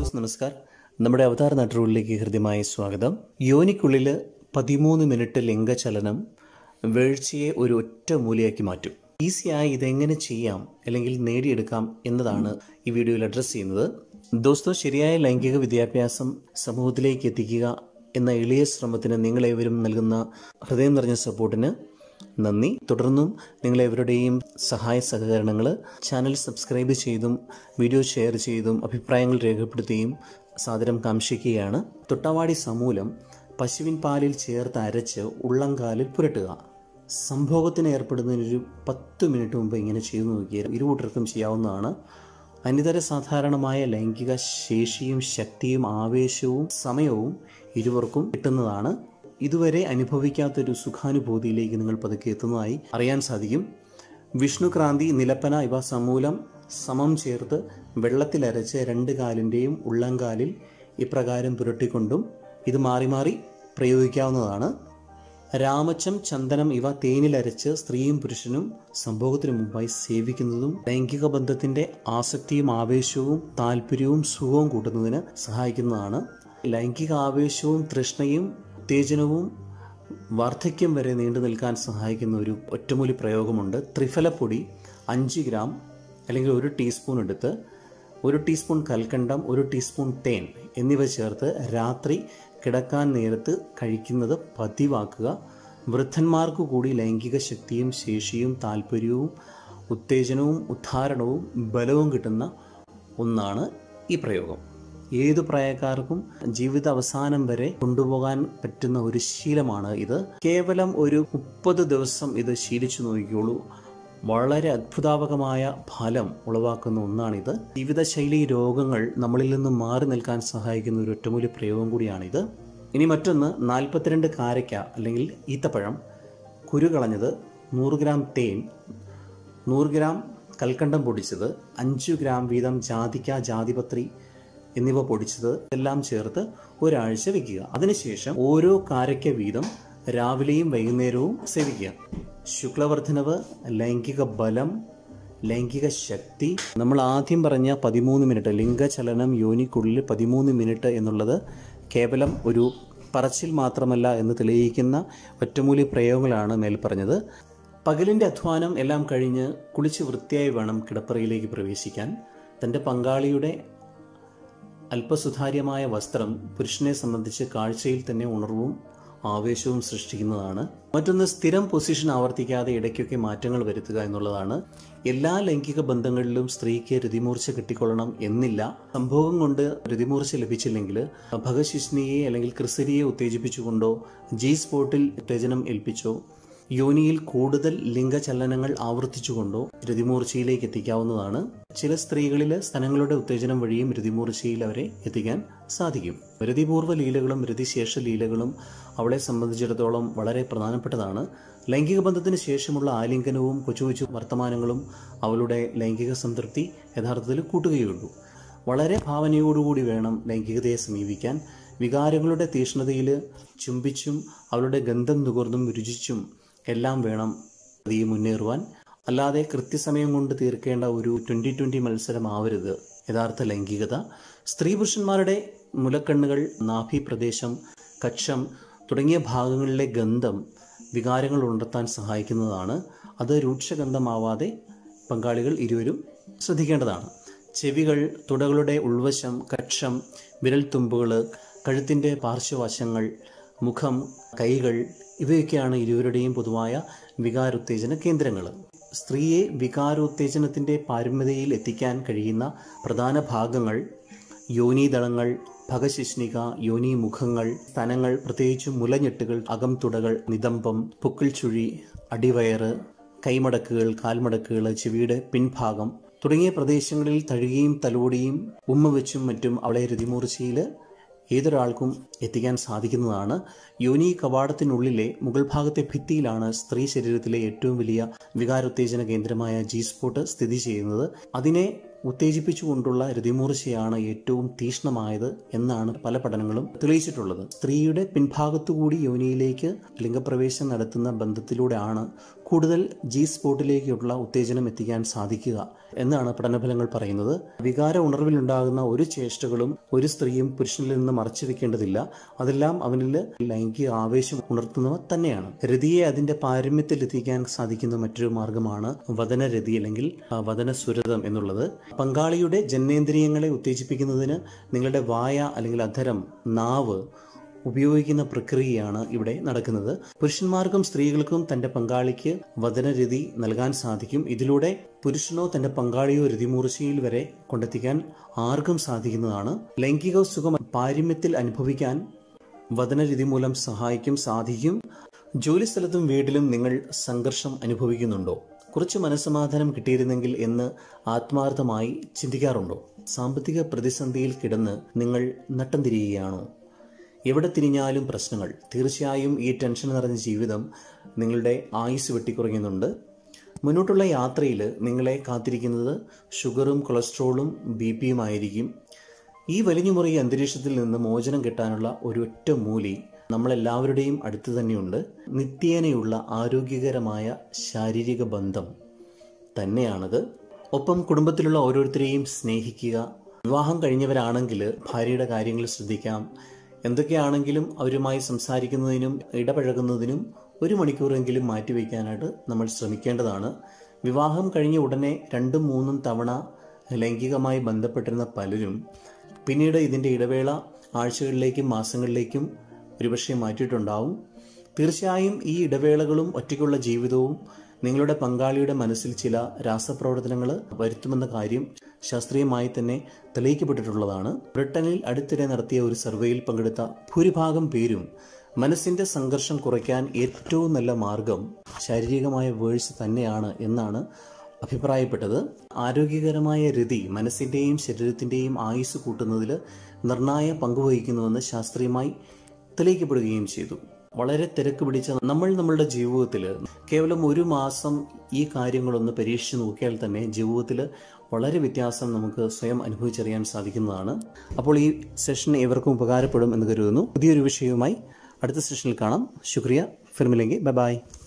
those നമസ്കാർ നമ്മുടെ അവതാർ നട്ടുള്ളിലേക്ക് ഹൃദ്യമായ സ്വാഗതം യോനിക്കുള്ളിൽ പതിമൂന്ന് മിനിറ്റ് ലിംഗചലനം വീഴ്ചയെ ഒരു ഒറ്റ മൂലയാക്കി മാറ്റും ഈസിയായി ഇതെങ്ങനെ ചെയ്യാം അല്ലെങ്കിൽ നേടിയെടുക്കാം എന്നതാണ് ഈ വീഡിയോയിൽ അഡ്രസ്സ് ചെയ്യുന്നത് ദോസ്തോ ശരിയായ ലൈംഗിക വിദ്യാഭ്യാസം സമൂഹത്തിലേക്ക് എത്തിക്കുക എന്ന എളിയ ശ്രമത്തിന് നിങ്ങളേവരും നൽകുന്ന ഹൃദയം നിറഞ്ഞ സപ്പോർട്ടിന് നന്ദി തുടർന്നും നിങ്ങളെവരുടെയും സഹായ സഹകരണങ്ങൾ ചാനൽ സബ്സ്ക്രൈബ് ചെയ്തും വീഡിയോ ഷെയർ ചെയ്തും അഭിപ്രായങ്ങൾ രേഖപ്പെടുത്തുകയും സാദരം കാംക്ഷിക്കുകയാണ് തൊട്ടാവാടി സമൂലം പശുവിൻ പാലിൽ ചേർത്ത് അരച്ച് ഉള്ളംകാലിൽ പുരട്ടുക സംഭോഗത്തിന് ഏർപ്പെടുന്നതിനൊരു പത്ത് മിനിറ്റ് മുമ്പ് ഇങ്ങനെ ചെയ്തു നോക്കിയാൽ ഇരുകൂട്ടർക്കും ചെയ്യാവുന്നതാണ് അനിതര സാധാരണമായ ലൈംഗിക ശേഷിയും ശക്തിയും ആവേശവും സമയവും ഇരുവർക്കും കിട്ടുന്നതാണ് ഇതുവരെ അനുഭവിക്കാത്തൊരു സുഖാനുഭൂതിയിലേക്ക് നിങ്ങൾ പതുക്കെ എത്തുന്നതായി അറിയാൻ സാധിക്കും വിഷ്ണുക്രാന്തി നിലപ്പന ഇവ സമൂലം സമം ചേർത്ത് വെള്ളത്തിലരച്ച് രണ്ട് കാലിൻ്റെയും ഉള്ളംകാലിൽ ഇപ്രകാരം പുരട്ടിക്കൊണ്ടും ഇത് മാറി മാറി പ്രയോഗിക്കാവുന്നതാണ് രാമച്ചം ചന്ദനം ഇവ തേനിലരച്ച് സ്ത്രീയും പുരുഷനും സംഭവത്തിനു മുമ്പായി സേവിക്കുന്നതും ലൈംഗിക ബന്ധത്തിന്റെ ആസക്തിയും ആവേശവും താല്പര്യവും സുഖവും കൂട്ടുന്നതിന് സഹായിക്കുന്നതാണ് ലൈംഗിക ആവേശവും തൃഷ്ണയും ഉത്തേജനവും വാർദ്ധക്യം വരെ നീണ്ടു നിൽക്കാൻ സഹായിക്കുന്ന ഒരു ഒറ്റമൂലി പ്രയോഗമുണ്ട് ത്രിഫലപ്പൊടി അഞ്ച് ഗ്രാം അല്ലെങ്കിൽ ഒരു ടീസ്പൂൺ എടുത്ത് ഒരു ടീസ്പൂൺ കൽക്കണ്ടം ഒരു ടീസ്പൂൺ തേൻ എന്നിവ ചേർത്ത് രാത്രി കിടക്കാൻ നേരത്ത് കഴിക്കുന്നത് പതിവാക്കുക വൃദ്ധന്മാർക്ക് കൂടി ലൈംഗിക ശക്തിയും ശേഷിയും താല്പര്യവും ഉത്തേജനവും ഉദ്ധാരണവും ബലവും കിട്ടുന്ന ഒന്നാണ് ഈ പ്രയോഗം ഏതു പ്രായക്കാർക്കും ജീവിത അവസാനം വരെ കൊണ്ടുപോകാൻ പറ്റുന്ന ഒരു ശീലമാണ് ഇത് കേവലം ഒരു മുപ്പത് ദിവസം ഇത് ശീലിച്ചു നോക്കിക്കോളൂ വളരെ അത്ഭുതാപകമായ ഫലം ഉളവാക്കുന്ന ഒന്നാണിത് ജീവിതശൈലി രോഗങ്ങൾ നമ്മളിൽ നിന്ന് മാറി നിൽക്കാൻ സഹായിക്കുന്ന ഒരു ഒറ്റമൂലി പ്രയോഗം കൂടിയാണിത് ഇനി മറ്റൊന്ന് നാൽപ്പത്തിരണ്ട് കാരയ്ക്ക അല്ലെങ്കിൽ ഈത്തപ്പഴം കുരു കളഞ്ഞത് നൂറ് ഗ്രാം തേൻ നൂറ് ഗ്രാം കൽക്കണ്ടം പൊടിച്ചത് അഞ്ചു ഗ്രാം വീതം ജാതിക്ക ജാതിപത്രി എന്നിവ പൊടിച്ചത് എല്ലാം ചേർത്ത് ഒരാഴ്ച വെക്കുക അതിനുശേഷം ഓരോ കാരയ്ക്ക വീതം രാവിലെയും വൈകുന്നേരവും സേവിക്കുക ശുക്ലവർദ്ധനവ് ലൈംഗിക ബലം ലൈംഗിക ശക്തി നമ്മൾ ആദ്യം പറഞ്ഞ പതിമൂന്ന് മിനിറ്റ് ലിംഗചലനം യോനിക്കുള്ളിൽ പതിമൂന്ന് മിനിറ്റ് എന്നുള്ളത് കേവലം ഒരു പറച്ചിൽ മാത്രമല്ല എന്ന് തെളിയിക്കുന്ന ഒറ്റമൂലി പ്രയോഗങ്ങളാണ് മേൽ പറഞ്ഞത് പകലിൻ്റെ അധ്വാനം എല്ലാം കഴിഞ്ഞ് കുളിച്ച് വൃത്തിയായി വേണം കിടപ്പറയിലേക്ക് പ്രവേശിക്കാൻ തൻ്റെ പങ്കാളിയുടെ അല്പസുതാര്യമായ വസ്ത്രം പുരുഷനെ സംബന്ധിച്ച് കാഴ്ചയിൽ തന്നെ ഉണർവും ആവേശവും സൃഷ്ടിക്കുന്നതാണ് മറ്റൊന്ന് സ്ഥിരം പൊസിഷൻ ആവർത്തിക്കാതെ ഇടയ്ക്കൊക്കെ മാറ്റങ്ങൾ വരുത്തുക എന്നുള്ളതാണ് എല്ലാ ലൈംഗിക ബന്ധങ്ങളിലും സ്ത്രീക്ക് രതിമൂർച്ച കിട്ടിക്കൊള്ളണം എന്നില്ല സംഭവം കൊണ്ട് രതിമൂർച്ച ലഭിച്ചില്ലെങ്കിൽ ഭഗശിഷ്ണിയെ അല്ലെങ്കിൽ ക്രിസരിയെ ഉത്തേജിപ്പിച്ചുകൊണ്ടോ ജി സ്പോട്ടിൽ ഉത്തേജനം ഏൽപ്പിച്ചോ യോനിയിൽ കൂടുതൽ ലിംഗചലനങ്ങൾ ആവർത്തിച്ചുകൊണ്ടോ രതിമൂർച്ചയിലേക്ക് എത്തിക്കാവുന്നതാണ് ചില സ്ത്രീകളിൽ സ്തനങ്ങളുടെ ഉത്തേജനം വഴിയും രതിമൂർച്ചയിൽ അവരെ എത്തിക്കാൻ സാധിക്കും രതിപൂർവ്വ ലീലകളും രതിശേഷ ലീലകളും അവളെ സംബന്ധിച്ചിടത്തോളം വളരെ പ്രധാനപ്പെട്ടതാണ് ലൈംഗിക ബന്ധത്തിന് ശേഷമുള്ള ആലിംഗനവും കൊച്ചു കൊച്ചു വർത്തമാനങ്ങളും അവളുടെ ലൈംഗിക സംതൃപ്തി യഥാർത്ഥത്തിൽ കൂട്ടുകയുള്ളൂ വളരെ ഭാവനയോടുകൂടി വേണം ലൈംഗികതയെ സമീപിക്കാൻ വികാരങ്ങളുടെ തീഷ്ണതയിൽ ചുംബിച്ചും അവളുടെ ഗന്ധം നുകർന്നും രുചിച്ചും എല്ലാം വേണം ഈ മുന്നേറുവാൻ അല്ലാതെ കൃത്യസമയം കൊണ്ട് തീർക്കേണ്ട ഒരു ട്വൻ്റി ട്വൻ്റി മത്സരമാവരുത് യഥാർത്ഥ ലൈംഗികത സ്ത്രീ പുരുഷന്മാരുടെ മുലക്കണ്ണുകൾ നാഭി പ്രദേശം കക്ഷം തുടങ്ങിയ ഭാഗങ്ങളിലെ ഗന്ധം വികാരങ്ങൾ ഉണർത്താൻ സഹായിക്കുന്നതാണ് അത് രൂക്ഷഗന്ധമാവാതെ പങ്കാളികൾ ഇരുവരും ശ്രദ്ധിക്കേണ്ടതാണ് ചെവികൾ തുടകളുടെ ഉൾവശം കക്ഷം വിരൽത്തുമ്പുകൾ കഴുത്തിൻ്റെ പാർശ്വവശങ്ങൾ മുഖം കൈകൾ ഇവയൊക്കെയാണ് ഇരുവരുടെയും പൊതുവായ വികാരോത്തേജന കേന്ദ്രങ്ങൾ സ്ത്രീയെ വികാരോത്തേജനത്തിൻ്റെ പാരമ്യതയിൽ എത്തിക്കാൻ കഴിയുന്ന പ്രധാന ഭാഗങ്ങൾ യോനീദളങ്ങൾ ഭഗശിഷ്ണിക യോനി മുഖങ്ങൾ സ്തനങ്ങൾ പ്രത്യേകിച്ചും മുലഞ്ഞെട്ടുകൾ അകംതുടകൾ നിതംബം പുക്കിൾ ചുഴി അടിവയറ് കൈമടക്കുകൾ കാൽമടക്കുകൾ ചെവിയുടെ പിൻഭാഗം തുടങ്ങിയ പ്രദേശങ്ങളിൽ തഴുകിയും തലോടിയും ഉമ്മ വെച്ചും മറ്റും അവളെ രതിമൂർച്ചയിൽ ഏതൊരാൾക്കും എത്തിക്കാൻ സാധിക്കുന്നതാണ് യോനി കവാടത്തിനുള്ളിലെ മുകൾ ഭാഗത്തെ ഭിത്തിയിലാണ് സ്ത്രീ ശരീരത്തിലെ ഏറ്റവും വലിയ വികാരോത്തേജന കേന്ദ്രമായ ജി സ്പോട്ട് സ്ഥിതി ചെയ്യുന്നത് അതിനെ ഉത്തേജിപ്പിച്ചുകൊണ്ടുള്ള രതിമൂർച്ചയാണ് ഏറ്റവും തീഷ്ണമായത് എന്നാണ് പല പഠനങ്ങളും തെളിയിച്ചിട്ടുള്ളത് സ്ത്രീയുടെ പിൻഭാഗത്തുകൂടി യോനിയിലേക്ക് ലിംഗപ്രവേശം നടത്തുന്ന ബന്ധത്തിലൂടെയാണ് കൂടുതൽ ജി സ്പോട്ടിലേക്കുള്ള ഉത്തേജനം എത്തിക്കാൻ സാധിക്കുക എന്നാണ് പഠനഫലങ്ങൾ പറയുന്നത് വികാര ഉണർവിലുണ്ടാകുന്ന ഒരു ചേഷ്ടകളും ഒരു സ്ത്രീയും പുരുഷനിൽ നിന്ന് മറച്ചു വെക്കേണ്ടതില്ല അതെല്ലാം അവനിൽ ലൈംഗിക ആവേശം ഉണർത്തുന്നവ തന്നെയാണ് രതിയെ അതിന്റെ പാരമ്യത്തിൽ എത്തിക്കാൻ സാധിക്കുന്ന മറ്റൊരു മാർഗമാണ് വദനരതി അല്ലെങ്കിൽ ആ, വദനസുരതം എന്നുള്ളത് പങ്കാളിയുടെ ജനനേന്ദ്രിയങ്ങളെ ഉത്തേജിപ്പിക്കുന്നതിന് നിങ്ങളുടെ വായ അല്ലെങ്കിൽ അധരം നാവ് ഉപയോഗിക്കുന്ന പ്രക്രിയയാണ് ഇവിടെ നടക്കുന്നത് പുരുഷന്മാർക്കും സ്ത്രീകൾക്കും തന്റെ പങ്കാളിക്ക് വദനരതി നൽകാൻ സാധിക്കും ഇതിലൂടെ പുരുഷനോ തന്റെ പങ്കാളിയോ രതിമൂർച്ചയിൽ വരെ കൊണ്ടെത്തിക്കാൻ ആർക്കും സാധിക്കുന്നതാണ് ലൈംഗിക സുഖം പാരമ്യത്തിൽ അനുഭവിക്കാൻ വദനരതി മൂലം സഹായിക്കും സാധിക്കും ജോലിസ്ഥലത്തും വീട്ടിലും നിങ്ങൾ സംഘർഷം അനുഭവിക്കുന്നുണ്ടോ കുറച്ച് മനസ്സമാധാനം കിട്ടിയിരുന്നെങ്കിൽ എന്ന് ആത്മാർത്ഥമായി ചിന്തിക്കാറുണ്ടോ സാമ്പത്തിക പ്രതിസന്ധിയിൽ കിടന്ന് നിങ്ങൾ നട്ടം തിരിയുകയാണോ എവിടെ തിരിഞ്ഞാലും പ്രശ്നങ്ങൾ തീർച്ചയായും ഈ ടെൻഷൻ നിറഞ്ഞ ജീവിതം നിങ്ങളുടെ ആയുസ് വെട്ടിക്കുറയുന്നുണ്ട് മുന്നോട്ടുള്ള യാത്രയിൽ നിങ്ങളെ കാത്തിരിക്കുന്നത് ഷുഗറും കൊളസ്ട്രോളും ബി പിയും ആയിരിക്കും ഈ വലിഞ്ഞുമുറിയ അന്തരീക്ഷത്തിൽ നിന്ന് മോചനം കിട്ടാനുള്ള ഒരൊറ്റ മൂലി നമ്മളെല്ലാവരുടെയും അടുത്ത് തന്നെയുണ്ട് നിത്യേനയുള്ള ആരോഗ്യകരമായ ശാരീരിക ബന്ധം തന്നെയാണത് ഒപ്പം കുടുംബത്തിലുള്ള ഓരോരുത്തരെയും സ്നേഹിക്കുക വിവാഹം കഴിഞ്ഞവരാണെങ്കിൽ ഭാര്യയുടെ കാര്യങ്ങൾ ശ്രദ്ധിക്കാം എന്തൊക്കെയാണെങ്കിലും അവരുമായി സംസാരിക്കുന്നതിനും ഇടപഴകുന്നതിനും ഒരു മണിക്കൂറെങ്കിലും മാറ്റിവെക്കാനായിട്ട് നമ്മൾ ശ്രമിക്കേണ്ടതാണ് വിവാഹം കഴിഞ്ഞ ഉടനെ രണ്ടും മൂന്നും തവണ ലൈംഗികമായി ബന്ധപ്പെട്ടിരുന്ന പലരും പിന്നീട് ഇതിൻ്റെ ഇടവേള ആഴ്ചകളിലേക്കും മാസങ്ങളിലേക്കും ഒരുപക്ഷെ മാറ്റിയിട്ടുണ്ടാവും തീർച്ചയായും ഈ ഇടവേളകളും ഒറ്റയ്ക്കുള്ള ജീവിതവും നിങ്ങളുടെ പങ്കാളിയുടെ മനസ്സിൽ ചില രാസപ്രവർത്തനങ്ങൾ വരുത്തുമെന്ന കാര്യം ശാസ്ത്രീയമായി തന്നെ തെളിയിക്കപ്പെട്ടിട്ടുള്ളതാണ് ബ്രിട്ടനിൽ അടുത്തിടെ നടത്തിയ ഒരു സർവേയിൽ പങ്കെടുത്ത ഭൂരിഭാഗം പേരും മനസ്സിന്റെ സംഘർഷം കുറയ്ക്കാൻ ഏറ്റവും നല്ല മാർഗം ശാരീരികമായ വേഴ്സ് തന്നെയാണ് എന്നാണ് അഭിപ്രായപ്പെട്ടത് ആരോഗ്യകരമായ രതി മനസ്സിന്റെയും ശരീരത്തിന്റെയും ആയുസ് കൂട്ടുന്നതിൽ നിർണായ പങ്കുവഹിക്കുന്നുവെന്ന് ശാസ്ത്രീയമായി തെളിയിക്കപ്പെടുകയും ചെയ്തു വളരെ തിരക്ക് പിടിച്ച നമ്മൾ നമ്മളുടെ ജീവിതത്തിൽ കേവലം ഒരു മാസം ഈ കാര്യങ്ങളൊന്ന് പരീക്ഷിച്ച് നോക്കിയാൽ തന്നെ ജീവിതത്തിൽ വളരെ വ്യത്യാസം നമുക്ക് സ്വയം അനുഭവിച്ചറിയാൻ സാധിക്കുന്നതാണ് അപ്പോൾ ഈ സെഷൻ ഏവർക്കും ഉപകാരപ്പെടും എന്ന് കരുതുന്നു പുതിയൊരു വിഷയവുമായി അടുത്ത സെഷനിൽ കാണാം ശുക്രിയ ഫിർമിലെങ്കിൽ ബൈ ബൈ